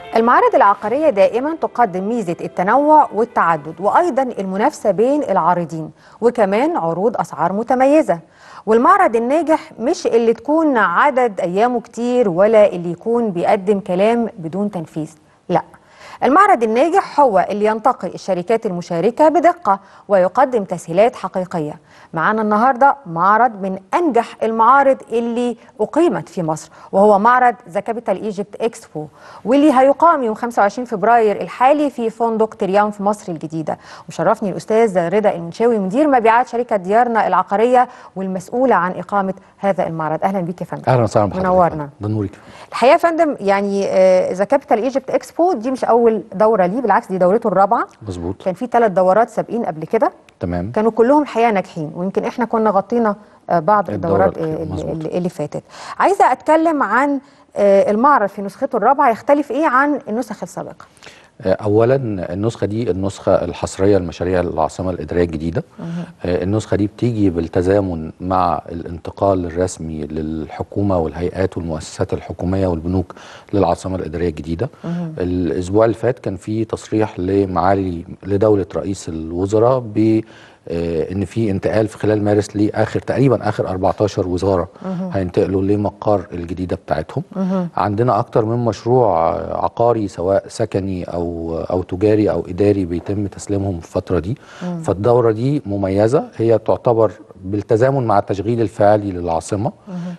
المعارض العقارية دائما تقدم ميزة التنوع والتعدد وأيضا المنافسة بين العارضين وكمان عروض أسعار متميزة والمعرض الناجح مش اللي تكون عدد أيامه كتير ولا اللي يكون بيقدم كلام بدون تنفيذ لا المعرض الناجح هو اللي ينتقي الشركات المشاركة بدقة ويقدم تسهيلات حقيقية معانا النهاردة معرض من أنجح المعارض اللي أقيمت في مصر وهو معرض ذا كابيتال ايجيبت اكسبو واللي هيقام يوم 25 فبراير الحالي في فندق تريان في مصر الجديدة وشرفني الأستاذ رضا المنشاوي مدير مبيعات شركة ديارنا العقارية والمسؤولة عن إقامة هذا المعرض أهلا بيك يا فندم اهلا وسهلا بحضرتك منورنا ده نورك الحقيقه يا فندم يعني ذا كابيتال ايجيبت اكسبو دي مش اول دوره ليه بالعكس دي دورته الرابعه مظبوط كان في ثلاث دورات سابقين قبل كده تمام كانوا كلهم الحقيقه ناجحين ويمكن احنا كنا غطينا آه، بعض الدورة الدورات الأخيرة، اللي, مظبوط. اللي, اللي فاتت عايزه اتكلم عن آه، المعرض في نسخته الرابعه يختلف ايه عن النسخ السابقه آه، اولا النسخه دي النسخه الحصريه لمشاريع العاصمه الاداريه الجديده آه، النسخه دي بتيجي بالتزامن مع الانتقال الرسمي للحكومه والهيئات والمؤسسات الحكوميه والبنوك للعاصمه الاداريه الجديده الاسبوع اللي فات كان في تصريح لمعالي لدوله رئيس الوزراء ب آه، ان في انتقال في خلال مارس لاخر تقريبا اخر 14 وزاره هينتقلوا لمقار الجديده بتاعتهم عندنا اكتر من مشروع آه، عقاري سواء سكني او او تجاري او اداري بيتم تسليمهم في الفتره دي فالدوره دي مميزه هي تعتبر بالتزامن مع التشغيل الفعلي للعاصمه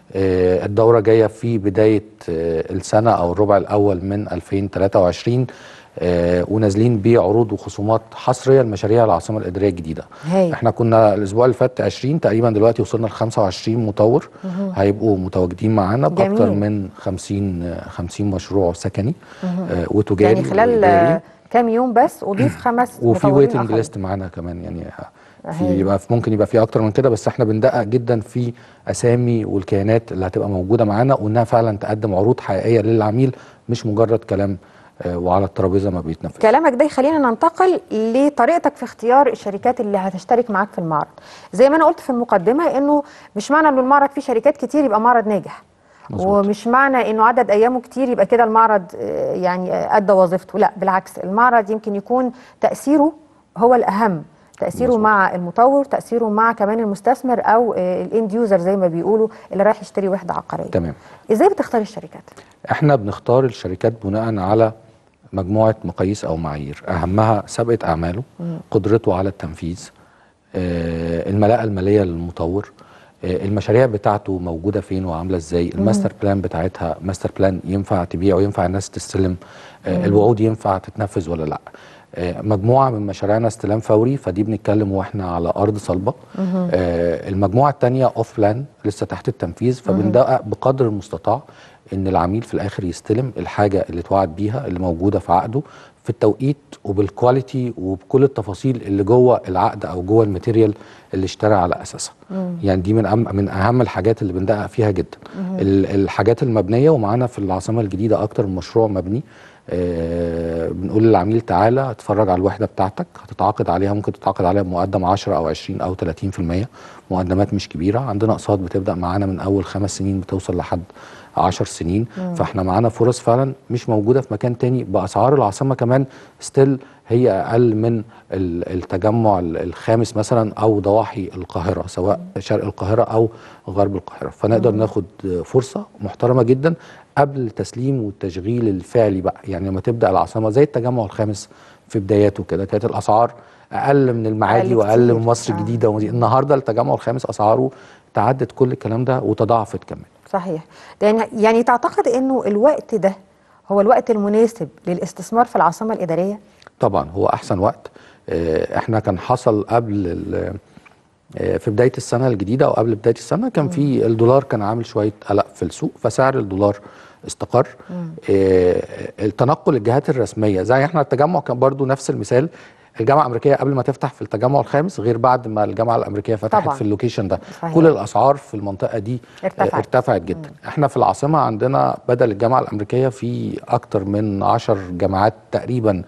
آه، الدوره جايه في بدايه آه، السنه او الربع الاول من 2023 آه، ونازلين بعروض وخصومات حصريه لمشاريع العاصمه الاداريه الجديده هاي. احنا كنا الاسبوع اللي فات 20 تقريبا دلوقتي وصلنا ل 25 مطور هيبقوا متواجدين معانا باكثر جميل. من 50 آه، 50 مشروع سكني آه، وتجاري يعني خلال وإداري. آه، كام يوم بس اضيف خمس وفي مطورين ويتنج آخرين. ليست معانا كمان يعني أهي. في يبقى في ممكن يبقى في اكتر من كده بس احنا بندقق جدا في اسامي والكيانات اللي هتبقى موجوده معانا وانها فعلا تقدم عروض حقيقيه للعميل مش مجرد كلام آه، وعلى الترابيزه ما بيتنفذ كلامك ده يخلينا ننتقل لطريقتك في اختيار الشركات اللي هتشترك معاك في المعرض زي ما انا قلت في المقدمه انه مش معنى انه المعرض فيه شركات كتير يبقى معرض ناجح مظبوط. ومش معنى انه عدد ايامه كتير يبقى كده المعرض آه، يعني آه، ادى وظيفته لا بالعكس المعرض يمكن يكون تاثيره هو الاهم تاثيره مظبوط. مع المطور تاثيره مع كمان المستثمر او الاند يوزر زي ما بيقولوا اللي رايح يشتري وحده عقاريه تمام ازاي بتختار الشركات احنا بنختار الشركات بناء على مجموعه مقاييس او معايير اهمها سابقه اعماله قدرته على التنفيذ آه، الملاءه الماليه للمطور آه، المشاريع بتاعته موجوده فين وعامله ازاي الماستر بلان بتاعتها ماستر بلان ينفع تبيع وينفع الناس تستلم آه، الوعود ينفع تتنفذ ولا لا آه، مجموعه من مشاريعنا استلام فوري فدي بنتكلم واحنا على ارض صلبه آه، المجموعه الثانيه اوف بلان لسه تحت التنفيذ فبندقق بقدر المستطاع ان العميل في الاخر يستلم الحاجه اللي اتوعد بيها اللي موجوده في عقده في التوقيت وبالكواليتي وبكل التفاصيل اللي جوه العقد او جوه الماتيريال اللي اشترى على اساسها يعني دي من أهم من اهم الحاجات اللي بندقق فيها جدا ال- الحاجات المبنيه ومعانا في العاصمه الجديده اكتر من مشروع مبني آه بنقول للعميل تعالى اتفرج على الوحده بتاعتك هتتعاقد عليها ممكن تتعاقد عليها بمقدم 10 او 20 او 30% مقدمات مش كبيره عندنا اقساط بتبدا معانا من اول خمس سنين بتوصل لحد 10 سنين فاحنا معانا فرص فعلا مش موجوده في مكان تاني باسعار العاصمه كمان ستيل هي اقل من ال- التجمع ال- الخامس مثلا او ضواحي القاهره سواء شرق القاهره او غرب القاهره فنقدر ناخد فرصه محترمه جدا قبل التسليم والتشغيل الفعلي بقى يعني لما تبدا العاصمه زي التجمع الخامس في بداياته كده كانت الاسعار اقل من المعادي أقل واقل كتير. من مصر آه. الجديده ومدي- النهارده التجمع الخامس اسعاره تعدت كل الكلام ده وتضاعفت كمان صحيح يعني يعني تعتقد انه الوقت ده هو الوقت المناسب للاستثمار في العاصمه الاداريه طبعا هو احسن وقت آه، احنا كان حصل قبل ال- آه، في بدايه السنه الجديده او قبل بدايه السنه كان في الدولار كان عامل شويه قلق في السوق فسعر الدولار استقر آه، التنقل الجهات الرسميه زي احنا التجمع كان برضو نفس المثال الجامعه الامريكيه قبل ما تفتح في التجمع الخامس غير بعد ما الجامعه الامريكيه فتحت طبعاً. في اللوكيشن ده صحيح. كل الاسعار في المنطقه دي ارتفعت. آه، ارتفعت جدا احنا في العاصمه عندنا بدل الجامعه الامريكيه في اكتر من 10 جامعات تقريبا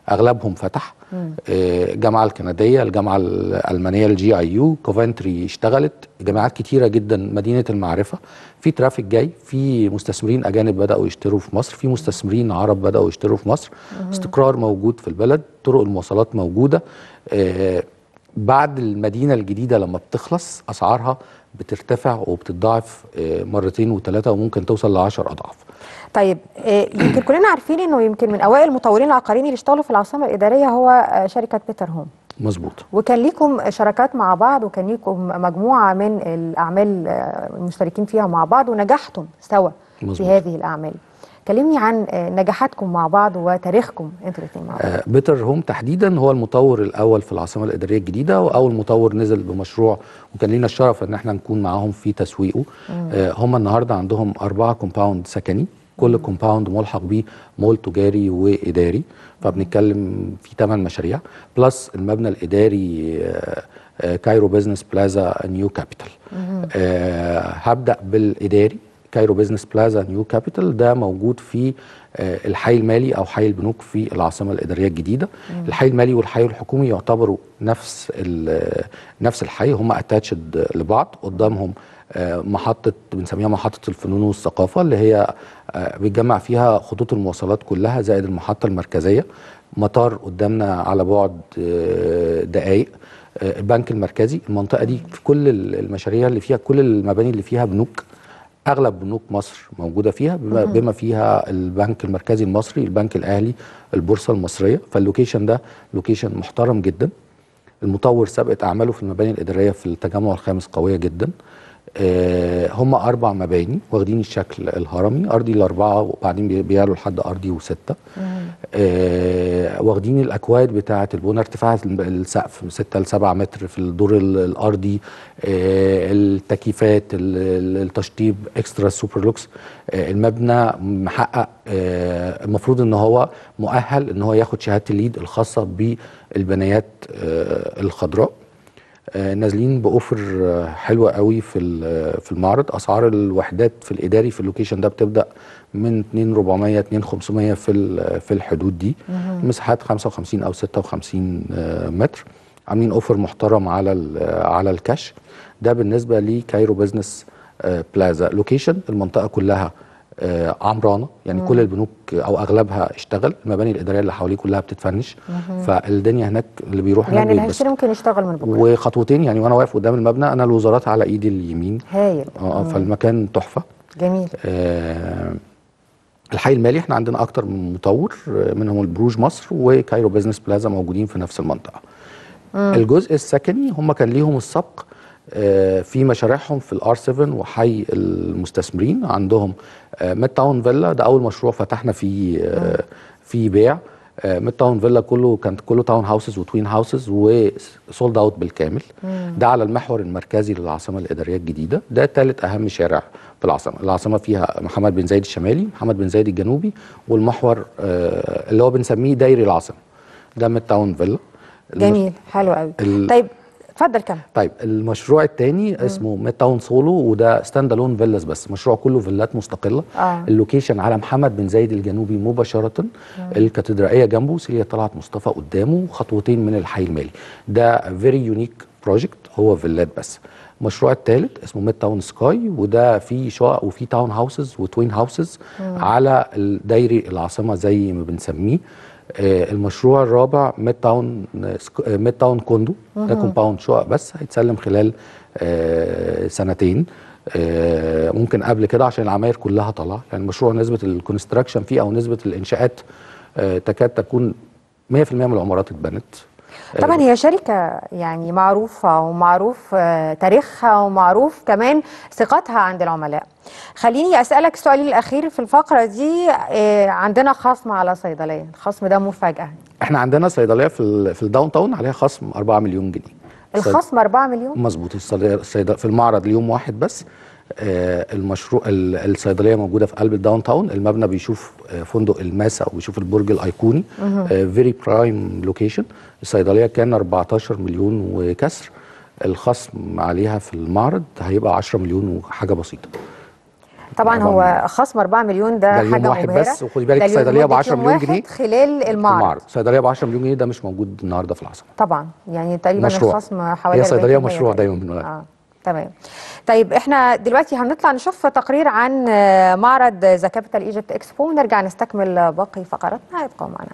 اغلبهم فتح آه، الجامعه الكنديه الجامعه الالمانيه الجي اي يو كوفنتري اشتغلت جامعات كتيره جدا مدينه المعرفه في ترافيك جاي في مستثمرين اجانب بداوا يشتروا في مصر في مستثمرين عرب بداوا يشتروا في مصر استقرار موجود في البلد طرق المواصلات موجوده آه، بعد المدينه الجديده لما بتخلص اسعارها بترتفع وبتتضاعف آه، مرتين وثلاثه وممكن توصل ل 10 اضعاف طيب آه، يمكن كلنا عارفين انه يمكن من اوائل المطورين العقاريين اللي اشتغلوا في العاصمه الاداريه هو آه، شركه بيتر هوم مظبوط وكان ليكم شراكات مع بعض وكان ليكم مجموعه من الاعمال آه، المشتركين فيها مع بعض ونجحتم سوا مظبوط. في هذه الاعمال كلمني عن آه، نجاحاتكم مع بعض وتاريخكم انتوا الاثنين مع بعض آه، بيتر هوم تحديدا هو المطور الاول في العاصمه الاداريه الجديده واول مطور نزل بمشروع وكان لينا الشرف ان احنا نكون معاهم في تسويقه آه، هم النهارده عندهم اربعه كومباوند سكني كل كومباوند ملحق بيه مول تجاري واداري فبنتكلم في ثمان مشاريع بلس المبنى الاداري آه، آه، كايرو بزنس بلازا نيو كابيتال آه، هبدا بالاداري كايرو بزنس بلازا نيو كابيتال ده موجود في آه، الحي المالي او حي البنوك في العاصمه الاداريه الجديده الحي المالي والحي الحكومي يعتبروا نفس ال- نفس الحي هم اتاتشد لبعض قدامهم آه، محطه بنسميها محطه الفنون والثقافه اللي هي آه، بيتجمع فيها خطوط المواصلات كلها زائد المحطه المركزيه مطار قدامنا على بعد آه، دقائق آه، البنك المركزي المنطقه دي في كل المشاريع اللي فيها كل المباني اللي فيها بنوك اغلب بنوك مصر موجوده فيها بما, بما فيها البنك المركزي المصري البنك الاهلي البورصه المصريه فاللوكيشن ده لوكيشن محترم جدا المطور سابقه اعماله في المباني الاداريه في التجمع الخامس قويه جدا آه هم اربع مباني واخدين الشكل الهرمي ارضي الاربعه وبعدين بي- بيعلوا لحد ارضي وسته آه واخدين الاكواد بتاعه البنى ارتفاع السقف من 6 ل 7 متر في الدور ال- الارضي آه التكييفات ال- ال- التشطيب اكسترا سوبر لوكس آه المبنى محقق آه المفروض ان هو مؤهل ان هو ياخد شهاده الليد الخاصه بالبنايات آه الخضراء آه، نازلين باوفر آه، حلوه قوي في ال- في المعرض اسعار الوحدات في الاداري في اللوكيشن ده بتبدا من 2400 2500 في ال- في الحدود دي مساحات 55 او 56 آه، متر عاملين اوفر محترم على ال- على الكاش ده بالنسبه لكايرو بزنس آه، بلازا لوكيشن المنطقه كلها آه، عمرانه يعني كل البنوك او اغلبها اشتغل المباني الاداريه اللي حواليه كلها بتتفنش فالدنيا هناك اللي بيروح هناك يعني اللي بيتبسط. هيشتري ممكن يشتغل من بكره وخطوتين يعني وانا واقف قدام المبنى انا الوزارات على ايدي اليمين هايل اه فالمكان تحفه جميل آه الحي المالي احنا عندنا اكتر من مطور آه، منهم البروج مصر وكايرو بزنس بلازا موجودين في نفس المنطقه الجزء السكني هم كان ليهم السبق آه، في مشاريعهم في الار 7 وحي المستثمرين عندهم آه، ميد تاون فيلا ده اول مشروع فتحنا فيه آه، فيه بيع آه، ميد تاون فيلا كله كانت كله تاون هاوسز وتوين هاوسز وسولد اوت بالكامل ده على المحور المركزي للعاصمه الاداريه الجديده ده ثالث اهم شارع في العاصمه العاصمه فيها محمد بن زايد الشمالي محمد بن زايد الجنوبي والمحور آه، اللي هو بنسميه دايري العاصمه ده ميد تاون فيلا جميل حلو قوي ال- طيب اتفضل كمل طيب المشروع الثاني اسمه ميد تاون سولو وده ستاند الون فيلاز بس مشروع كله فيلات مستقله آه. اللوكيشن على محمد بن زايد الجنوبي مباشره الكاتدرائيه جنبه سيليا طلعت مصطفى قدامه خطوتين من الحي المالي ده فيري يونيك بروجكت هو فيلات بس المشروع الثالث اسمه ميد تاون سكاي وده فيه شقق وفيه تاون هاوسز وتوين هاوسز على الدايري العاصمه زي ما بنسميه آه، المشروع الرابع ميد تاون سك- آه، ميد تاون كوندو ده كومباوند شقق بس هيتسلم خلال آه، سنتين آه، ممكن قبل كده عشان العماير كلها طالعه يعني مشروع نسبه الكونستراكشن فيه او نسبه الانشاءات آه، تكاد تكون 100% من العمارات اتبنت طبعا هي شركة يعني معروفة ومعروف آه، تاريخها ومعروف كمان ثقتها عند العملاء خليني أسألك سؤالي الأخير في الفقرة دي آه، عندنا خصم على صيدلية الخصم ده مفاجأة احنا عندنا صيدليه في ال- في الداون تاون عليها خصم 4 مليون جنيه الخصم 4 مليون مظبوط الصيدليه الصيد- في المعرض ليوم واحد بس آه، المشروع ال- الصيدليه موجوده في قلب الداون تاون المبنى بيشوف آه، فندق الماسا وبيشوف البرج الايقوني فيري برايم لوكيشن الصيدليه كان 14 مليون وكسر الخصم عليها في المعرض هيبقى 10 مليون وحاجه بسيطه طبعا أربعة هو مليون. خصم 4 مليون ده, ده يوم حاجه واحد مبهرة. بس، وخدي بالك ده اليوم الصيدلية ب لمدة 10 يوم مليون واحد جنيه خلال المعرض المعرض صيدليه ب 10 مليون جنيه ده مش موجود النهارده في العاصمه طبعا يعني تقريبا مشروع. الخصم حوالي هي صيدلية 40% مشروع تقريباً. دايما بنقول عليها. اه تمام طيب احنا دلوقتي هنطلع نشوف تقرير عن آه، معرض ذا كابيتال ايجيبت اكسبو ونرجع نستكمل باقي فقراتنا ابقوا معنا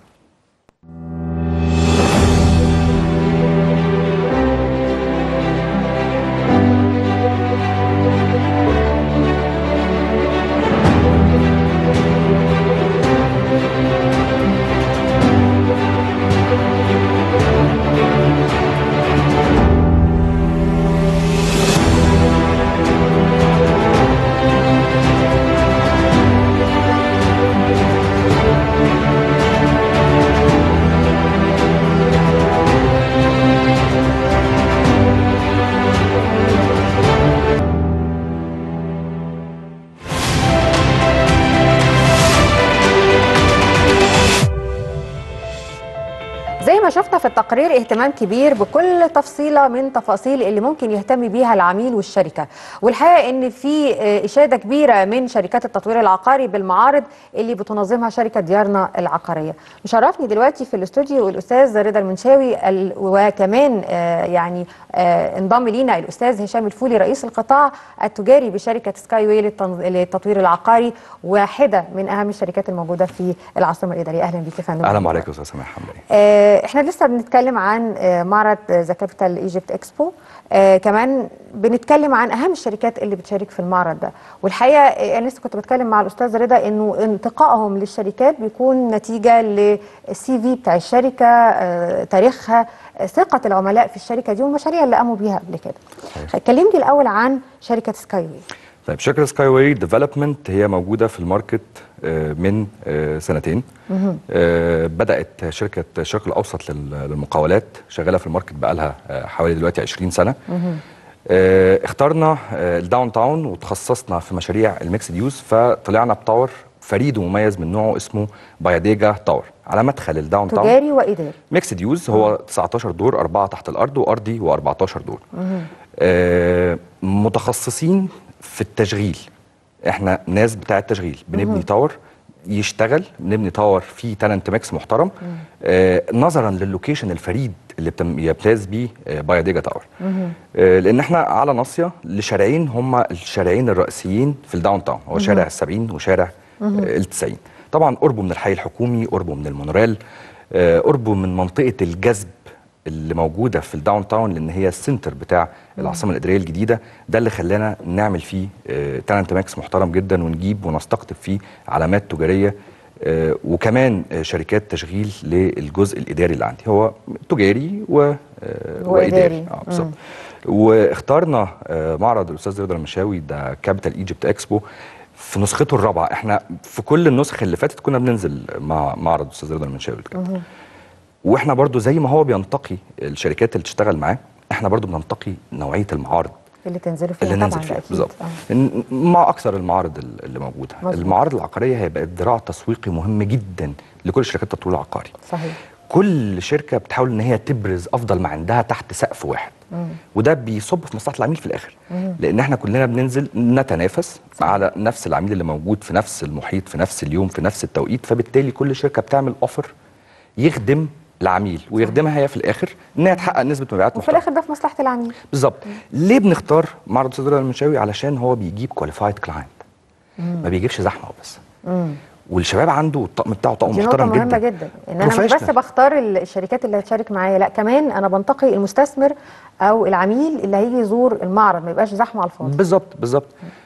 زي ما شفنا في التقرير اهتمام كبير بكل تفصيلة من تفاصيل اللي ممكن يهتم بيها العميل والشركة والحقيقة ان في آه، إشادة كبيرة من شركات التطوير العقاري بالمعارض اللي بتنظمها شركة ديارنا العقارية مشرفني دلوقتي في الاستوديو الأستاذ رضا المنشاوي ال- وكمان آه، يعني آه، انضم لينا الأستاذ هشام الفولي رئيس القطاع التجاري بشركة سكاي واي للتنظ- للتطوير العقاري واحدة من أهم الشركات الموجودة في العاصمة الإدارية أهلا بك يا فندم اهلا عليك يا استاذ سامح حمدي آه، احنا لسه بنتكلم عن آه، معرض ذا كابيتال ايجيبت اكسبو كمان بنتكلم عن اهم الشركات اللي بتشارك في المعرض ده والحقيقه آه، انا لسه كنت بتكلم مع الاستاذ رضا انه انتقائهم للشركات بيكون نتيجه للسي في بتاع الشركه آه، تاريخها آه، ثقه العملاء في الشركه دي والمشاريع اللي قاموا بيها قبل كده كلمني الاول عن شركه سكاي واي طيب شركه سكاي واي ديفلوبمنت هي موجوده في الماركت آه، من آه، سنتين آه، بدات شركه الشرق الاوسط لل- للمقاولات شغاله في الماركت بقالها آه، حوالي دلوقتي 20 سنه آه، اخترنا آه، الداون تاون وتخصصنا في مشاريع الميكس ديوز فطلعنا بتاور فريد ومميز من نوعه اسمه باياديجا تاور على مدخل الداون تاون تجاري واداري ميكس ديوز هو 19 دور أربعة تحت الأرض وأرضي و14 دور آه متخصصين في التشغيل احنا ناس بتاع التشغيل بنبني تاور يشتغل بنبني تاور فيه تالنت ميكس محترم آه نظرا للوكيشن الفريد اللي بتم- يمتاز بيه آه باياديجا تاور آه لان احنا على ناصيه لشارعين هم الشارعين الرئيسيين في الداون تاون هو شارع السبعين وشارع آه التسعين طبعا قربه من الحي الحكومي قربه من المونوريل آه قربه من منطقه الجذب اللي موجوده في الداون تاون لان هي السنتر بتاع العاصمه الاداريه الجديده ده اللي خلانا نعمل فيه تالنت ماكس محترم جدا ونجيب ونستقطب فيه علامات تجاريه آه، وكمان آه، شركات تشغيل للجزء الاداري اللي عندي هو تجاري و آه، وإداري. واداري اه بالظبط واخترنا آه، معرض الاستاذ رضا المشاوي ده كابيتال ايجيبت اكسبو في نسخته الرابعه احنا في كل النسخ اللي فاتت كنا بننزل مع معرض الاستاذ رضا المنشاوي الكابيتال واحنا برضو زي ما هو بينتقي الشركات اللي تشتغل معاه احنا برضو بننتقي نوعيه المعارض اللي تنزلوا فيها اللي طبعا ننزل ده فيها أكيد. بالظبط آه. لأن مع اكثر المعارض ال- اللي موجوده مظبوط. المعارض العقاريه هي بقت ذراع تسويقي مهم جدا لكل شركات التطوير العقاري صحيح كل شركه بتحاول ان هي تبرز افضل ما عندها تحت سقف واحد وده بيصب في مصلحه العميل في الاخر لان احنا كلنا بننزل نتنافس على نفس العميل اللي موجود في نفس المحيط في نفس اليوم في نفس التوقيت فبالتالي كل شركه بتعمل اوفر يخدم العميل ويخدمها هي في الاخر انها تحقق نسبه مبيعات وفي محترمه الاخر ده في مصلحه العميل بالظبط ليه بنختار معرض صدر المنشاوي علشان هو بيجيب كواليفايد كلاينت ما بيجيبش زحمه وبس والشباب عنده الطقم بتاعه طقم دي نقطة محترم مهمة جدا جدا ان انا مش بس Professional. بختار ال- الشركات اللي هتشارك معايا لا كمان انا بنتقي المستثمر او العميل اللي هيجي يزور المعرض ما يبقاش زحمه على الفاضي بالظبط بالظبط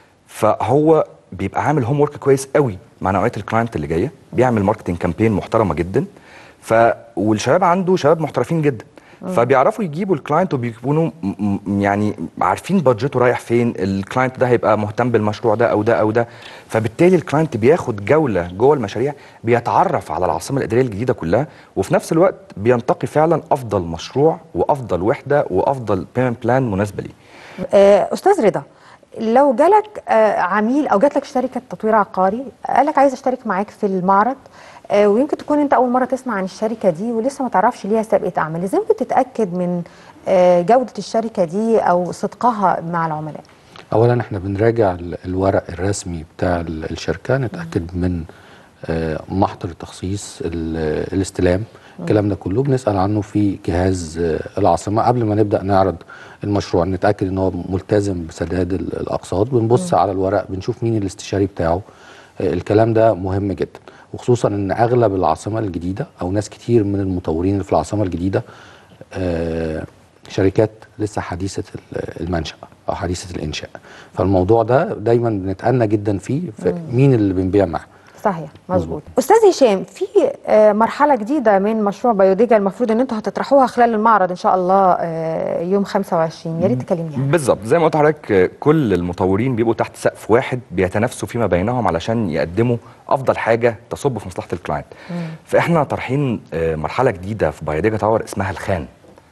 فهو بيبقى عامل هوم ورك كويس قوي مع نوعيه الكلاينت اللي جايه بيعمل ماركتنج كامبين محترمه جدا ف والشباب عنده شباب محترفين جدا فبيعرفوا يجيبوا الكلاينت وبيكونوا م- م- يعني عارفين بادجته رايح فين الكلاينت ده هيبقى مهتم بالمشروع ده او ده او ده فبالتالي الكلاينت بياخد جوله جوه المشاريع بيتعرف على العاصمه الاداريه الجديده كلها وفي نفس الوقت بينتقي فعلا افضل مشروع وافضل وحده وافضل بيمنت بلان مناسبه ليه آه، استاذ رضا لو جالك آه، عميل او جات لك شركه تطوير عقاري قال لك عايز اشترك معاك في المعرض آه، ويمكن تكون انت اول مره تسمع عن الشركه دي ولسه ما تعرفش ليها سابقه اعمال ازاي ممكن تتاكد من آه، جوده الشركه دي او صدقها مع العملاء اولا احنا بنراجع ال- الورق الرسمي بتاع ال- الشركه نتاكد من آه، محضر التخصيص ال- الاستلام الكلام ده كله بنسال عنه في جهاز آه، العاصمه قبل ما نبدا نعرض المشروع نتاكد ان هو ملتزم بسداد ال- الاقساط بنبص على الورق بنشوف مين الاستشاري بتاعه آه، الكلام ده مهم جدا وخصوصا ان اغلب العاصمه الجديده او ناس كتير من المطورين اللي في العاصمه الجديده آه، شركات لسه حديثه ال- المنشأ او حديثه الانشاء فالموضوع ده دايما بنتأنى جدا فيه في مين اللي بنبيع معاه صحيح مظبوط استاذ هشام في آه، مرحله جديده من مشروع بيوديجا المفروض ان انتوا هتطرحوها خلال المعرض ان شاء الله آه، يوم 25 يا ريت تكلمني عنها بالظبط زي ما قلت لحضرتك آه، كل المطورين بيبقوا تحت سقف واحد بيتنافسوا فيما بينهم علشان يقدموا افضل حاجه تصب في مصلحه الكلاينت فاحنا طارحين آه، مرحله جديده في بايوديجا تاور اسمها الخان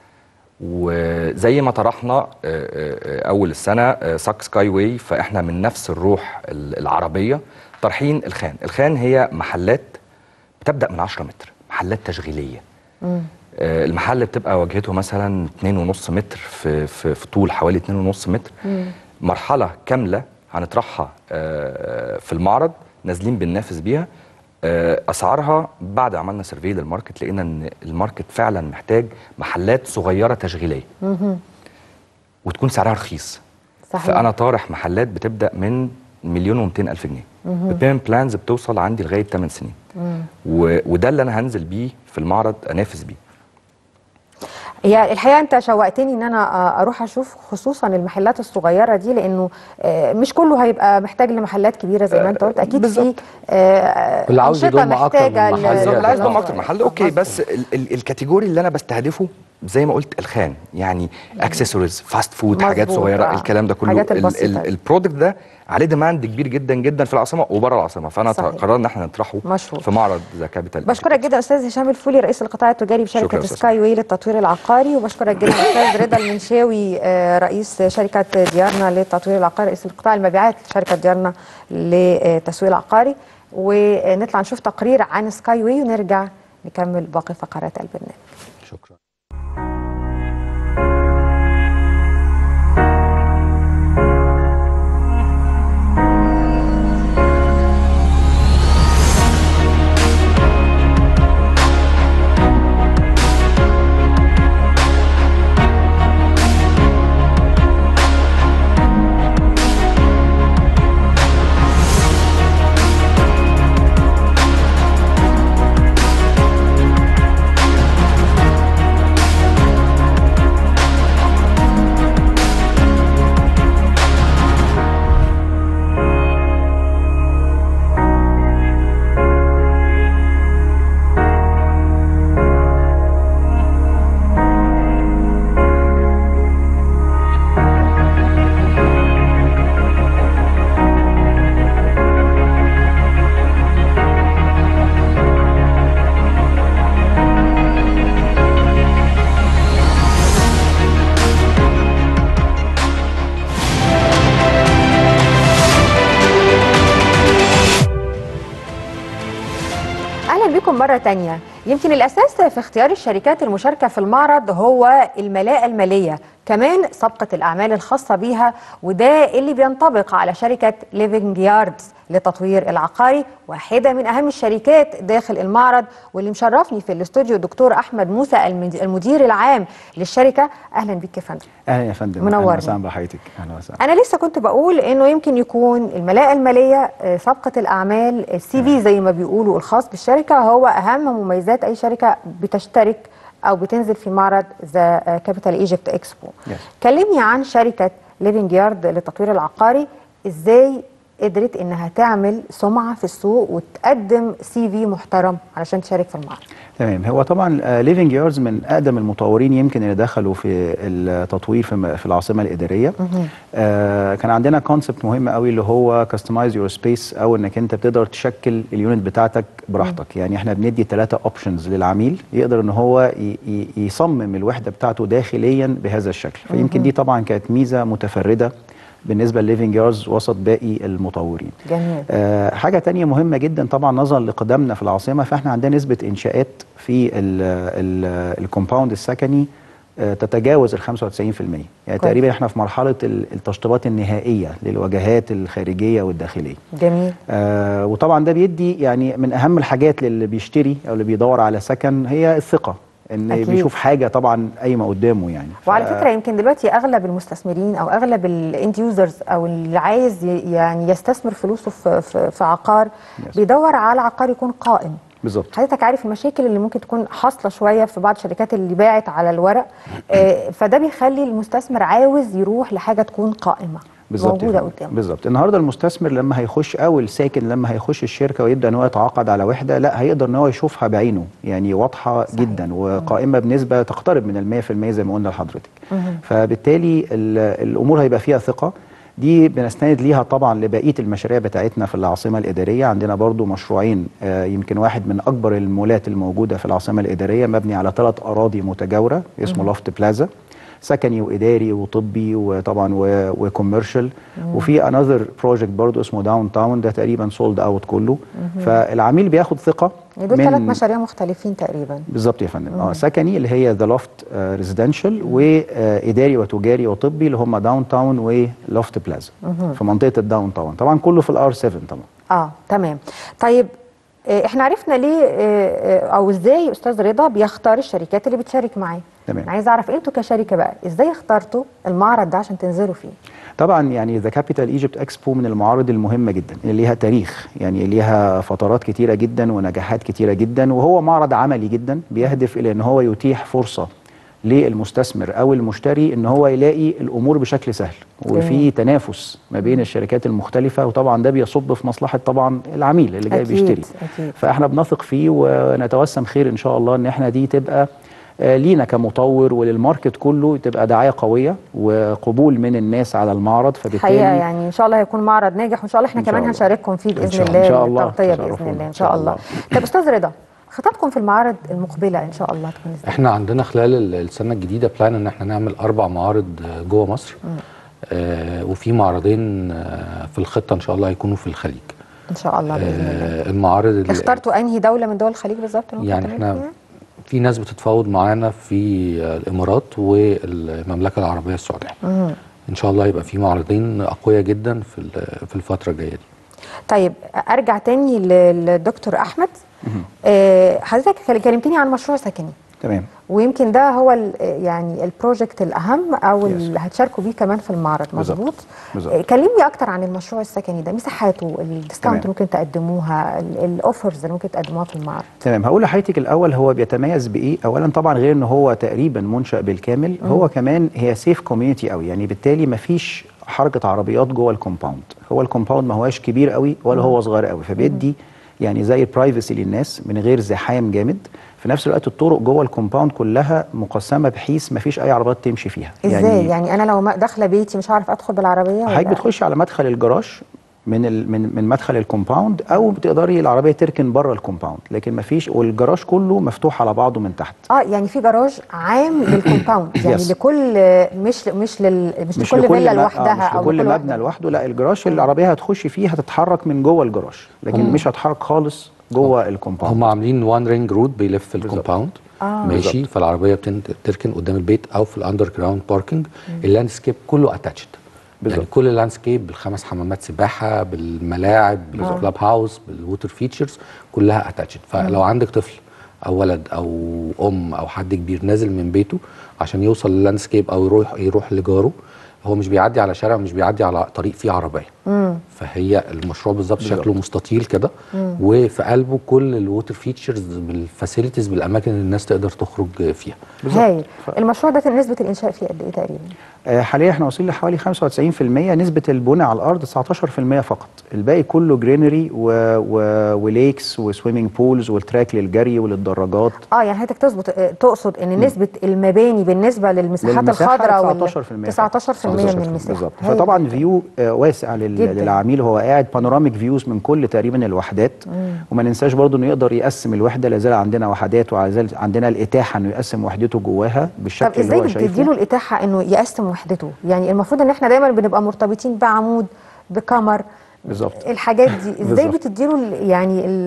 وزي ما طرحنا آه، آه، آه، اول السنه آه، ساك سكاي واي فاحنا من نفس الروح ال- العربيه طارحين الخان الخان هي محلات بتبدا من 10 متر محلات تشغيليه آه، المحل بتبقى واجهته مثلا 2.5 متر في, في, في طول حوالي 2.5 متر مرحله كامله هنطرحها آه، في المعرض نازلين بننافس بيها آه، اسعارها بعد عملنا سيرفي للماركت لقينا ان الماركت فعلا محتاج محلات صغيره تشغيليه وتكون سعرها رخيص صحيح. فانا طارح محلات بتبدا من مليون و200 الف جنيه البيمنت بلانز بتوصل عندي لغايه 8 سنين و... وده اللي انا هنزل بيه في المعرض انافس بيه هي الحقيقه انت شوقتني ان انا آه، اروح اشوف خصوصا المحلات الصغيره دي لانه آه، مش كله هيبقى محتاج لمحلات كبيره زي ما انت قلت اكيد في بالظبط. آه، واللي عاوز أنشطة يضم أكتر من محتاجة محل ل- بالظبط، بالظبط عايز لا، ضم اكتر محل اوكي مظبوط. بس ال ال الكاتيجوري اللي انا بستهدفه زي ما قلت الخان يعني اكسسوارز فاست فود حاجات مظبوط، صغيره آه. الكلام ده كله حاجات ال- البسيطة ال- دي. البرودكت ده عليه ديماند كبير جدا جدا في العاصمه وبره العاصمه فانا صحيح. قررنا ان احنا نطرحه مشهور. في معرض ذا كابيتال بشكرك جدا استاذ هشام الفولي رئيس القطاع التجاري شكرا بشركه يا أستاذ. سكاي واي للتطوير العقاري وبشكرك جدا استاذ رضا المنشاوي آه، رئيس شركه ديارنا للتطوير العقاري رئيس القطاع المبيعات شركه ديارنا للتسويق العقاري ونطلع نشوف تقرير عن سكاي واي ونرجع نكمل باقي فقرات البرنامج شكرا اهلا بكم مره تانية يمكن الاساس في اختيار الشركات المشاركه في المعرض هو الملاءه الماليه كمان سابقه الاعمال الخاصه بيها وده اللي بينطبق على شركه ليفينج ياردز للتطوير العقاري واحده من اهم الشركات داخل المعرض واللي مشرفني في الاستوديو الدكتور احمد موسى المد- المدير العام للشركه اهلا بيك يا فندم اهلا يا فندم منورني. اهلا وسهلا بحضرتك اهلا وسهلا انا لسه كنت بقول انه يمكن يكون الملاءه الماليه آه، سابقه الاعمال السي في زي ما بيقولوا الخاص بالشركه هو اهم مميزات اي شركه بتشترك او بتنزل في معرض ذا كابيتال ايجيبت اكسبو Yes. كلمني عن شركه ليفينج يارد للتطوير العقاري ازاي قدرت انها تعمل سمعه في السوق وتقدم سي في محترم علشان تشارك في المعرض تمام هو طبعا ليفينج ياردز من اقدم المطورين يمكن اللي دخلوا في التطوير في م- في العاصمه الاداريه آه كان عندنا كونسبت مهم قوي اللي هو كاستمايز يور سبيس او انك انت بتقدر تشكل اليونت بتاعتك براحتك يعني احنا بندي ثلاثه اوبشنز للعميل يقدر ان هو ي- ي- يصمم الوحده بتاعته داخليا بهذا الشكل فيمكن دي طبعا كانت ميزه متفرده بالنسبه لليفينج ياردز وسط باقي المطورين جميل آه، حاجة تانية مهمة جدا طبعا نظرا لقدامنا في العاصمة فاحنا عندنا نسبة إنشاءات في الكومباوند السكني آه، تتجاوز ال 95% يعني كويس. تقريبا احنا في مرحله ال- التشطيبات النهائيه للواجهات الخارجيه والداخليه جميل آه وطبعا ده بيدي يعني من اهم الحاجات للي بيشتري او اللي بيدور على سكن هي الثقه ان أكيد. بيشوف حاجه طبعا قايمه قدامه يعني وعلى ف- فكره يمكن دلوقتي اغلب المستثمرين او اغلب الاند يوزرز او اللي عايز ي- يعني يستثمر فلوسه في في, في عقار Yes. بيدور على عقار يكون قائم بالظبط حضرتك عارف المشاكل اللي ممكن تكون حاصله شويه في بعض الشركات اللي باعت على الورق آه، فده بيخلي المستثمر عاوز يروح لحاجه تكون قائمه بالظبط يا موجوده فندم. قدامه بالظبط النهارده المستثمر لما هيخش او الساكن لما هيخش الشركه ويبدا ان هو يتعاقد على وحده لا هيقدر ان هو يشوفها بعينه يعني واضحه صحيح. جدا وقائمه بنسبه تقترب من ال 100% زي ما قلنا لحضرتك فبالتالي ال- الامور هيبقى فيها ثقه دي بنستند ليها طبعا لبقيه المشاريع بتاعتنا في العاصمه الاداريه عندنا برضو مشروعين آه، يمكن واحد من اكبر المولات الموجوده في العاصمه الاداريه مبني على ثلاث اراضي متجاوره اسمه لوفت بلازا سكني واداري وطبي وطبعا وكوميرشال وفي انذر بروجكت برضو اسمه داون تاون ده تقريبا سولد اوت كله فالعميل بياخد ثقه يعني دول ثلاث مشاريع مختلفين تقريبا بالظبط يا فندم اه سكني اللي هي ذا لوفت ريزيدنشال واداري وتجاري وطبي اللي هم داون تاون ولوفت بلازا في منطقه الداون تاون طبعا كله في الار 7 طبعا اه تمام طيب آه، احنا عرفنا ليه آه، آه، او ازاي استاذ رضا بيختار الشركات اللي بتشارك معاه تمام. انا عايز اعرف انتوا كشركه بقى ازاي اخترتوا المعرض ده عشان تنزلوا فيه طبعا يعني ذا كابيتال ايجيبت اكسبو من المعارض المهمه جدا اللي ليها تاريخ يعني ليها فترات كتيره جدا ونجاحات كتيره جدا وهو معرض عملي جدا بيهدف الى ان هو يتيح فرصه للمستثمر او المشتري ان هو يلاقي الامور بشكل سهل وفي تنافس ما بين الشركات المختلفه وطبعا ده بيصب في مصلحه طبعا العميل اللي جاي أكيد، بيشتري أكيد. فاحنا بنثق فيه ونتوسم خير ان شاء الله ان احنا دي تبقى آه، لينا كمطور وللماركت كله تبقى دعايه قويه وقبول من الناس على المعرض فبالتالي الحقيقه يعني ان شاء الله هيكون معرض ناجح وان شاء الله احنا إن شاء كمان الله. هنشارككم فيه إن باذن شاء- الله إن شاء الله. التغطيه تشرفونا. باذن الله ان إن شاء شاء الله طب استاذ رضا خططكم في المعارض المقبله ان شاء الله تكون ازاي احنا عندنا خلال ال- السنه الجديده بلان ان احنا نعمل اربع معارض آه، جوه مصر آه وفي معرضين آه في الخطه ان شاء الله هيكونوا في الخليج ان شاء الله باذن الله آه المعارض ال- اخترتوا انهي دوله من دول الخليج بالظبط اللي يعني ممكن احنا تعملوا في ناس بتتفاوض معانا في آه، الامارات والمملكه العربيه السعوديه ان شاء الله يبقى في معرضين اقوياء جدا في ال- في الفتره الجايه دي طيب ارجع تاني ل- للدكتور احمد آه، حضرتك كل- كلمتني عن مشروع سكني تمام ويمكن ده هو ال- يعني البروجكت الاهم او اللي هتشاركوا بيه كمان في المعرض بالظبط. مظبوط بالظبط. آه، كلمني اكتر عن المشروع السكني ده مساحاته الديسكاونت تمام. اللي ممكن تقدموها ال- الاوفرز اللي ممكن تقدموها في المعرض تمام هقول لحضرتك الاول هو بيتميز بايه اولا طبعا غير ان هو تقريبا منشا بالكامل هو كمان هي سيف كوميونتي قوي يعني بالتالي ما فيش حركه عربيات جوه الكومباوند هو الكومباوند ما هواش كبير قوي ولا هو صغير قوي فبيدي يعني زي برايفسي للناس من غير زحام جامد في نفس الوقت الطرق جوه الكومباوند كلها مقسمه بحيث ما فيش اي عربيات تمشي فيها ازاي يعني, يعني انا لو ما- داخله بيتي مش هعرف ادخل بالعربيه حضرتك ولا بتخش على مدخل الجراج من ال من من مدخل الكومباوند او بتقدري العربيه تركن بره الكومباوند لكن مفيش والجراج كله مفتوح على بعضه من تحت اه يعني في جراج عام للكومباوند يعني Yes. لكل مش مش لل مش, مش لكل فيلا م- لوحدها آه مش او لكل لكل مبنى واحدة. لوحده لا الجراج اللي العربيه هتخش فيه هتتحرك من جوه الجراج لكن مش هتحرك خالص جوه الكومباوند هم عاملين وان رينج رود بيلف بالظبط. الكومباوند آه. ماشي بالظبط. فالعربيه بتن- بتركن قدام البيت او في الاندر جراوند باركنج اللاندسكيب كله اتاتشد يعني بالظبط. كل اللاندسكيب بالخمس حمامات سباحه بالملاعب بالكلاب هاوس بالووتر فيتشرز كلها اتاتشد فلو عندك طفل او ولد او ام او حد كبير نازل من بيته عشان يوصل لللاندسكيب او يروح يروح لجاره هو مش بيعدي على شارع مش بيعدي على طريق فيه عربيه فهي المشروع بالظبط بالظبط. شكله مستطيل كده وفي قلبه كل الووتر فيتشرز بالفاسيلتيز بالاماكن اللي الناس تقدر تخرج فيها هايل المشروع ده المشروع ده نسبه الانشاء فيه قد ايه تقريبا آه حاليا احنا واصلين لحوالي 95% نسبه البناء على الارض 19% فقط الباقي كله جرينري و... و... وليكس وسويمنج بولز والتراك للجري وللدراجات اه يعني حضرتك تظبط آه، تقصد ان نسبه المباني بالنسبه للمساحات للمساحة الخضراء وال 19% 19% من المساحه بالظبط هايل فطبعا جداً. فيو آه، واسع لل- جداً. للعميل وهو قاعد بانوراميك فيوز من كل تقريبا الوحدات وما ننساش برضو انه يقدر يقسم الوحده لازال عندنا وحدات وعزال عندنا الاتاحه انه يقسم وحدته جواها بالشكل طب ازاي اللي هو شايفه بتديله الاتاحه انه يقسم وحدته يعني المفروض ان احنا دايما بنبقى مرتبطين بعمود بكمر بالظبط الحاجات دي ازاي بالظبط. بتديله ال- يعني ال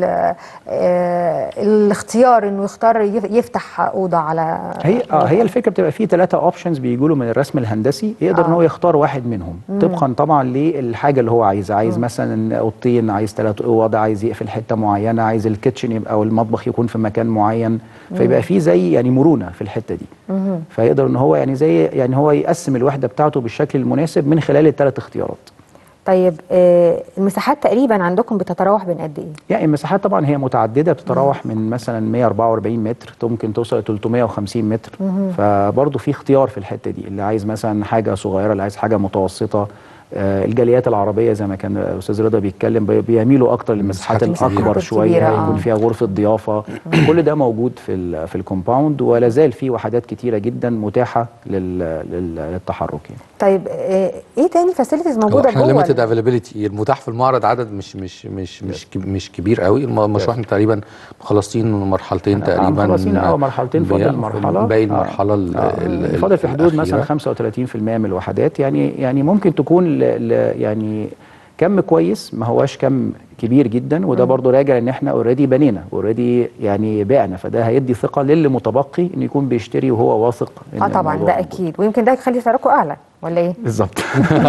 آه الاختيار انه يختار يف- يفتح اوضه على هي اه هي الفكره بتبقى فيه ثلاثه اوبشنز بيجوا له من الرسم الهندسي يقدر آه. ان هو يختار واحد منهم طبقا طبعا للحاجه اللي هو عايزها عايز مثلا اوضتين عايز ثلاث اوض عايز يقفل حته معينه عايز الكيتشن يبقى او المطبخ يكون في مكان معين فيبقى فيه زي يعني مرونه في الحته دي فيقدر ان هو يعني زي يعني هو يقسم الوحده بتاعته بالشكل المناسب من خلال الثلاث اختيارات طيب آه المساحات تقريبا عندكم بتتراوح بين قد ايه؟ يعني المساحات طبعا هي متعدده بتتراوح من مثلا 144 متر ممكن توصل ل 350 متر فبرضه في اختيار في الحته دي اللي عايز مثلا حاجه صغيره اللي عايز حاجه متوسطه آه الجاليات العربيه زي ما كان استاذ رضا بيتكلم بي- بيميلوا اكتر للمساحات المساحات الاكبر الكبيرة. شويه آه. يكون فيها غرفه ضيافه كل ده موجود في ال في الكومباوند ولا زال في وحدات كتيره جدا متاحه لل لل للتحرك يعني. طيب آه ايه تاني فاسيلتيز هو موجوده احنا جوه ليميتد ال- افيلابيلتي المتاح في المعرض عدد مش مش مش مش كب- مش كبير قوي الم- المشروع احنا تقريبا مخلصين مرحلتين آه، تقريبا مخلصين اه مرحلتين فاضل بي- مرحله باقي آه. المرحله ال- آه. ال- فاضل في حدود الأخيرة. مثلا 35% من الوحدات يعني يعني ممكن تكون ل ل يعني كم كويس ما هواش كم كبير جدا وده برضو راجع ان احنا اوريدي بنينا اوريدي يعني بعنا فده هيدي ثقه للي متبقي ان يكون بيشتري وهو واثق ان اه طبعا الموضوع ده موجود. اكيد ويمكن ده يخلي سعركم اعلى ولا ايه؟ بالظبط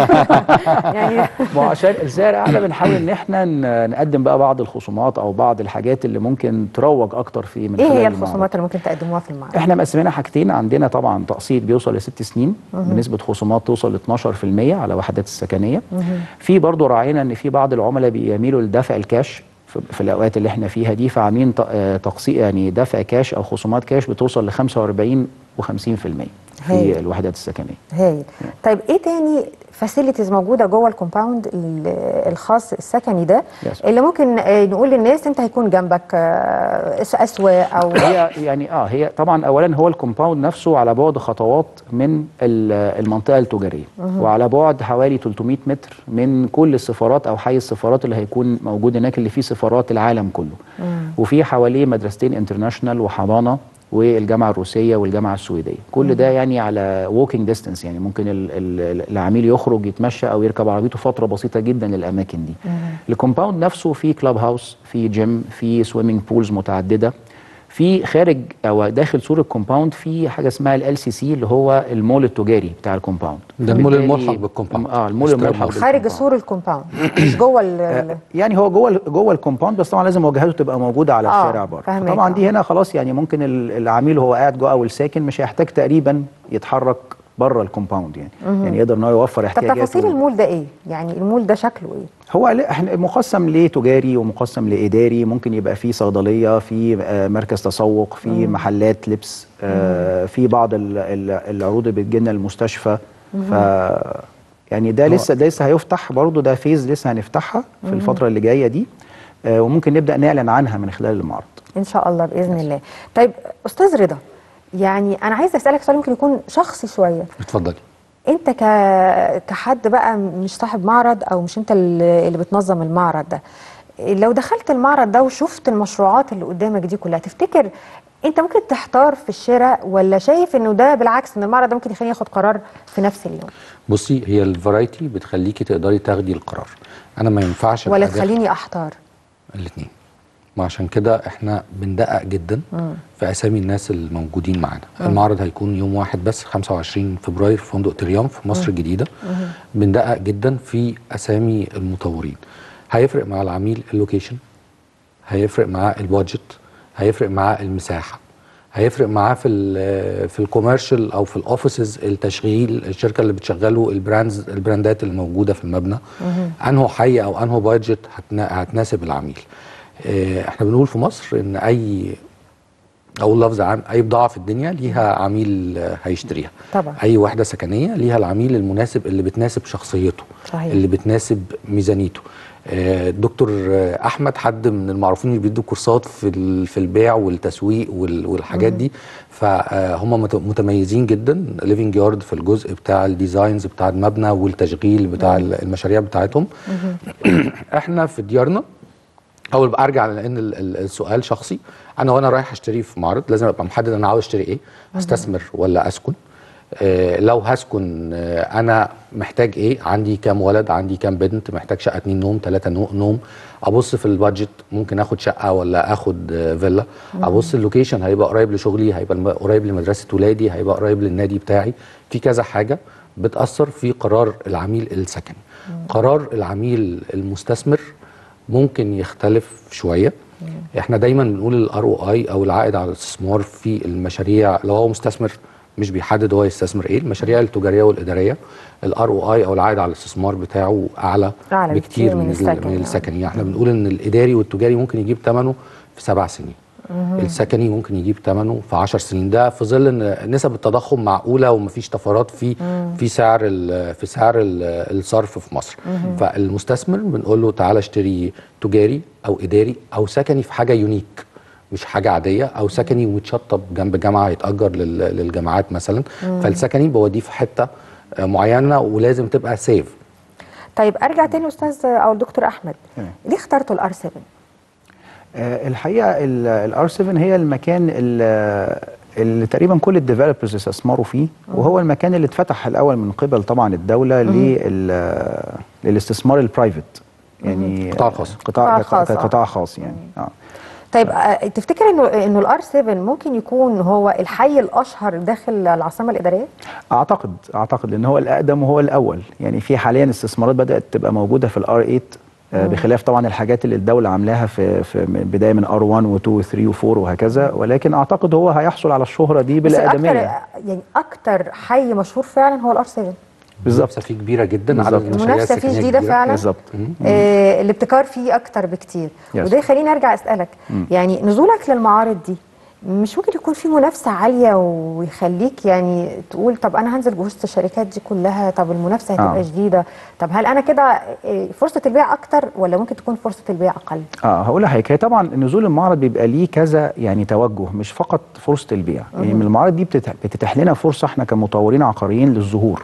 يعني ما هو عشان السعر اعلى بنحاول ان احنا ن- نقدم بقى بعض الخصومات او بعض الحاجات اللي ممكن تروج اكتر في من ايه خلال هي المعرض. الخصومات اللي ممكن تقدموها في المعرض؟ احنا مقسمينها حاجتين عندنا طبعا تقسيط بيوصل لست سنين بنسبه خصومات توصل ل 12% على وحدات السكنيه في برضو راعينا ان في بعض العملاء بيميلوا لدفع الكاش في في الاوقات اللي احنا فيها دي فعاملين ت- آه، تقسيط يعني دفع كاش او خصومات كاش بتوصل ل 45 و50% هايل. في الوحدات السكنيه هايل طيب ايه تاني فاسيلتيز موجوده جوه الكومباوند ال- الخاص السكني ده Yes. اللي ممكن آه، نقول للناس انت هيكون جنبك آه، أس- اسواق او هي يعني اه هي طبعا اولا هو الكومباوند نفسه على بعد خطوات من ال- المنطقه التجاريه وعلى بعد حوالي 300 متر من كل السفارات او حي السفارات اللي هيكون موجود هناك اللي فيه سفارات العالم كله وفي حواليه مدرستين انترناشونال وحضانه والجامعه الروسيه والجامعه السويديه كل ده يعني على ووكينج ديستانس يعني ممكن ال- ال- العميل يخرج يتمشى او يركب عربيته فتره بسيطه جدا للاماكن دي الكومباوند نفسه فيه كلاب هاوس فيه جيم فيه سويمنج بولز متعدده في خارج او داخل سور الكومباوند في حاجه اسمها ال سي سي اللي هو المول التجاري بتاع الكومباوند ده المول فبالتالي- الملحق بالكومباوند. اه المول اشتراك الملحق مصر. خارج بالكومباوند. سور الكومباوند مش جوه ال- ال- يعني هو جوه ال- جوه الكومباوند بس طبعا لازم واجهاته تبقى موجوده على آه، الشارع بره فهماك، طبعا آه. دي هنا خلاص يعني ممكن ال- العميل وهو قاعد جوه او الساكن مش هيحتاج تقريبا يتحرك بره الكومباوند يعني يعني يقدر ان هو يوفر طب احتياجاته تفاصيل المول ده ايه؟ يعني المول ده شكله ايه؟ هو ل- احنا مقسم لتجاري ومقسم لاداري ممكن يبقى فيه صيدليه في آه، مركز تسوق في محلات لبس آه، في بعض ال- ال- العروض اللي بتجيلنا المستشفى ف يعني ده لسه ده لسه هيفتح برضه ده فيز لسه هنفتحها في الفتره اللي جايه دي آه، وممكن نبدا نعلن عنها من خلال المعرض ان شاء الله باذن الله طيب استاذ رضا يعني انا عايزه اسالك سؤال يمكن يكون شخصي شويه اتفضلي انت ك... كحد بقى مش صاحب معرض او مش انت اللي اللي بتنظم المعرض ده لو دخلت المعرض ده وشفت المشروعات اللي قدامك دي كلها تفتكر انت ممكن تحتار في الشراء ولا شايف انه ده بالعكس ان المعرض ده ممكن يخليني اخد قرار في نفس اليوم بصي هي الفرايتي بتخليكي تقدري تاخدي القرار انا ما ينفعش ولا أبقى داخل- تخليني احتار الاثنين ما عشان كده احنا بندقق جدا في اسامي الناس الموجودين معانا المعرض هيكون يوم واحد بس 25 فبراير في فندق تريوم في مصر الجديده بندقق جدا في اسامي المطورين هيفرق مع العميل اللوكيشن هيفرق معاه البادجت هيفرق معاه المساحه هيفرق معاه في ال في الكوميرشال او في الاوفيسز التشغيل الشركه اللي بتشغله البراندز البراندات اللي موجوده في المبنى انه حي او انه بادجت هتنا- هتناسب العميل آه، احنا بنقول في مصر ان اي او لفظ عام اي بضاعه في الدنيا ليها عميل آه، هيشتريها طبعا. اي وحده سكنيه ليها العميل المناسب اللي بتناسب شخصيته صحيح. اللي بتناسب ميزانيته آه، الدكتور آه، احمد حد من المعروفين اللي بيدوا كورسات في ال- في البيع والتسويق وال- والحاجات دي فهم متميزين جدا ليفنج يارد في الجزء بتاع الديزاينز بتاع المبنى والتشغيل بتاع المشاريع بتاعتهم احنا في ديارنا اول بقى ارجع لان ال- ال- السؤال شخصي انا وانا رايح اشتري في معرض لازم ابقى محدد انا عاوز اشتري ايه هستثمر ولا اسكن آه، لو هسكن آه، انا محتاج ايه عندي كام ولد عندي كام بنت محتاج شقه اتنين نوم ثلاثه نوم ابص في البادجت ممكن اخد شقه ولا اخد آه، فيلا ابص اللوكيشن هيبقى قريب لشغلي هيبقى الم- قريب لمدرسه ولادي هيبقى قريب للنادي بتاعي في كذا حاجه بتاثر في قرار العميل السكني قرار العميل المستثمر ممكن يختلف شويه احنا دايما بنقول الار او اي او العائد على الاستثمار في المشاريع لو هو مستثمر مش بيحدد هو يستثمر ايه المشاريع التجاريه والاداريه الار او اي او العائد على الاستثمار بتاعه اعلى, أعلى بكتير بكتير من من, السكني، ال- من آه. السكني احنا بنقول ان الاداري والتجاري ممكن يجيب ثمنه في سبع سنين السكني ممكن يجيب ثمنه في 10 سنين ده في ظل ان نسب التضخم معقوله ومفيش طفرات في في سعر ال- في سعر ال- الصرف في مصر فالمستثمر بنقول له تعالى اشتري تجاري او اداري او سكني في حاجه يونيك مش حاجه عاديه او سكني ومتشطب جنب جامعه يتاجر لل- للجامعات مثلا فالسكني بوديه في حته آه، معينه ولازم تبقى سيف طيب ارجع تاني استاذ او الدكتور احمد تمام. ليه اخترتوا الار 7 آه، الحقيقه الار 7 هي المكان اللي, اللي تقريبا كل الديفلوبرز استثمروا فيه وهو المكان اللي اتفتح الاول من قبل طبعا الدوله لل- للاستثمار البرايفت يعني قطاع خاص. قطاع قطاع خاص، آه. قطاع خاص يعني اه طيب آه، تفتكر انه انه الار 7 ممكن يكون هو الحي الاشهر داخل العاصمه الاداريه؟ اعتقد اعتقد لان هو الاقدم وهو الاول يعني في حاليا استثمارات بدات تبقى موجوده في الار 8 آه، بخلاف طبعا الحاجات اللي الدوله عاملاها في في من بدايه من ار 1 و2 و3 و4 وهكذا ولكن اعتقد هو هيحصل على الشهره دي بس بالاقدميه اكتر يعني اكتر حي مشهور فعلا هو الار 7 بالظبط المنافسه فيه كبيره جدا بالظبط. عدد المشاريع المنافسه فيه السكنية شديده كبيرة. فعلا بالظبط آه الابتكار فيه اكتر بكتير Yes. وده يخليني ارجع اسالك يعني نزولك للمعارض دي مش ممكن يكون في منافسه عاليه ويخليك يعني تقول طب انا هنزل وسط الشركات دي كلها طب المنافسه هتبقى آه. شديده طب هل انا كده آه، فرصه البيع اكتر ولا ممكن تكون فرصه البيع اقل؟ اه هقول لحضرتك هي طبعا نزول المعرض بيبقى ليه كذا يعني توجه مش فقط فرصه البيع يعني من المعارض دي بتتح- بتتيح لنا فرصه احنا كمطورين عقاريين للظهور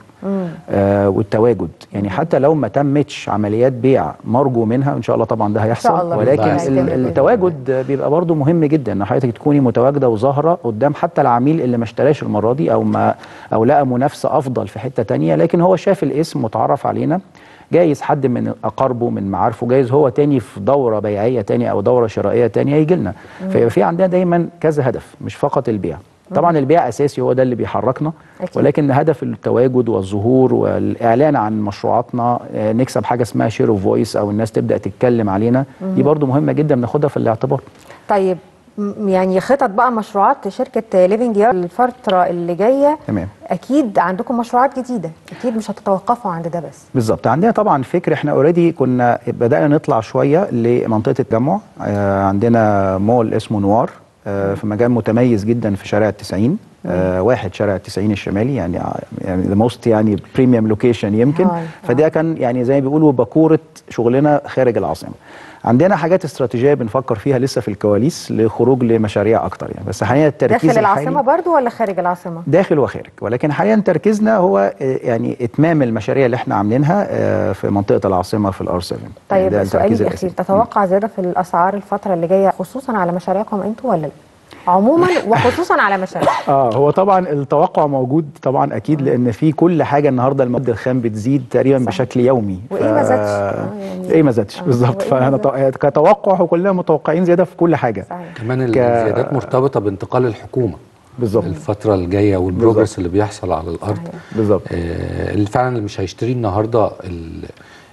آه والتواجد يعني حتى لو ما تمتش عمليات بيع مرجو منها ان شاء الله طبعا ده هيحصل الله ولكن بإذن الله. ال- التواجد بيبقى برضو مهم جدا ان حضرتك تكوني متواجده وظاهره قدام حتى العميل اللي ما اشتراش المره دي او ما او لقى منافسه افضل في حته تانية لكن هو شاف الاسم متعرف علينا جايز حد من اقاربه من معارفه جايز هو تاني في دوره بيعيه تانية او دوره شرائيه تانية يجي لنا فيبقى في عندنا دايما كذا هدف مش فقط البيع طبعا البيع اساسي هو ده اللي بيحركنا أكيد. ولكن هدف التواجد والظهور والاعلان عن مشروعاتنا آه، نكسب حاجه اسمها شير اوف فويس او الناس تبدا تتكلم علينا دي برضو مهمه جدا بناخدها في الاعتبار طيب م- يعني خطط بقى مشروعات شركه ليفنج يار الفتره اللي جايه تمام اكيد عندكم مشروعات جديده اكيد مش هتتوقفوا عند ده بس بالظبط عندنا طبعا فكر احنا اوريدي كنا بدانا نطلع شويه لمنطقه التجمع آه عندنا مول اسمه نوار آه في مكان متميز جدا في شارع التسعين آه واحد شارع التسعين الشمالي يعني يعني ذا موست يعني بريميوم لوكيشن يمكن هاي، فده كان يعني زي ما بيقولوا باكوره شغلنا خارج العاصمه عندنا حاجات استراتيجيه بنفكر فيها لسه في الكواليس لخروج لمشاريع اكتر يعني بس حاليا التركيز داخل الحالي- العاصمه برضو ولا خارج العاصمه؟ داخل وخارج ولكن حاليا تركيزنا هو آه، يعني اتمام المشاريع اللي احنا عاملينها آه، في منطقه العاصمه في الار 7 طيب ده سؤالي التركيز الاخير الأساسي. تتوقع زياده في الاسعار الفتره اللي جايه خصوصا على مشاريعكم انتوا ولا لا؟ عموما وخصوصا على مشاريع اه هو طبعا التوقع موجود طبعا اكيد لان في كل حاجه النهارده المواد الخام بتزيد تقريبا صح. بشكل يومي وإيه ما زادش؟ آه، يعني- ايه ما زادش آه، بالظبط وإيه ما فاحنا زادش؟ ط- كتوقع وكلنا متوقعين زياده في كل حاجه صحيح كمان ك- الزيادات مرتبطه بانتقال الحكومه بالظبط الفتره الجايه والبروجرس اللي بيحصل على الارض صحيح. بالظبط آه، اللي فعلا اللي مش هيشتري النهارده ال-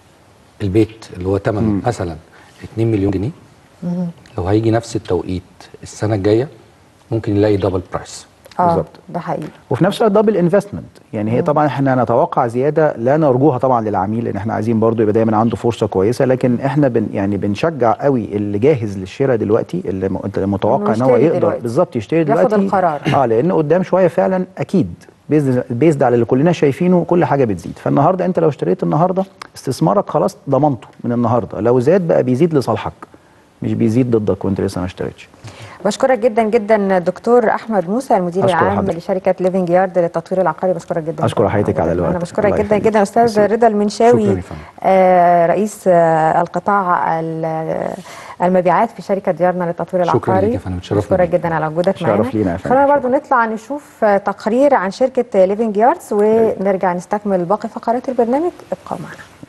البيت اللي هو ثمنه مثلا 2 مليون جنيه لو هيجي نفس التوقيت السنه الجايه ممكن يلاقي دبل برايس اه بالظبط. ده حقيقي وفي نفس الوقت دبل انفستمنت يعني هي طبعا احنا نتوقع زياده لا نرجوها طبعا للعميل لان احنا عايزين برضو يبقى دايما عنده فرصه كويسه لكن احنا بن يعني بنشجع قوي اللي جاهز للشراء دلوقتي اللي م- انت متوقع ان هو يشتري يقدر دلوقتي. بالظبط يشتري ياخد دلوقتي القرار. اه لان قدام شويه فعلا اكيد بيزد على اللي كلنا شايفينه كل حاجه بتزيد فالنهارده انت لو اشتريت النهارده استثمارك خلاص ضمنته من النهارده لو زاد بقى بيزيد لصالحك مش بيزيد ضدك وانت لسه ما اشتريتش بشكرك جدا جدا دكتور احمد موسى المدير أشكر العام حضرتك. لشركه ليفنج يارد للتطوير العقاري بشكرك جدا أشكر جداً حضرتك على الوقت. انا بشكرك الله جدا يخليك. جدا استاذ ميرسي. رضا المنشاوي شكراً يا فندم. آه رئيس آه القطاع ال- المبيعات في شركه ديارنا للتطوير شكراً العقاري ليك يا فندم، اتشرفنا بشكرك بيك. جدا على وجودك شرف معانا لينا يا فندم. خلينا شكراً. برضو نطلع نشوف آه، تقرير عن شركه ليفنج ياردز ونرجع نستكمل باقي فقرات البرنامج ابقوا معنا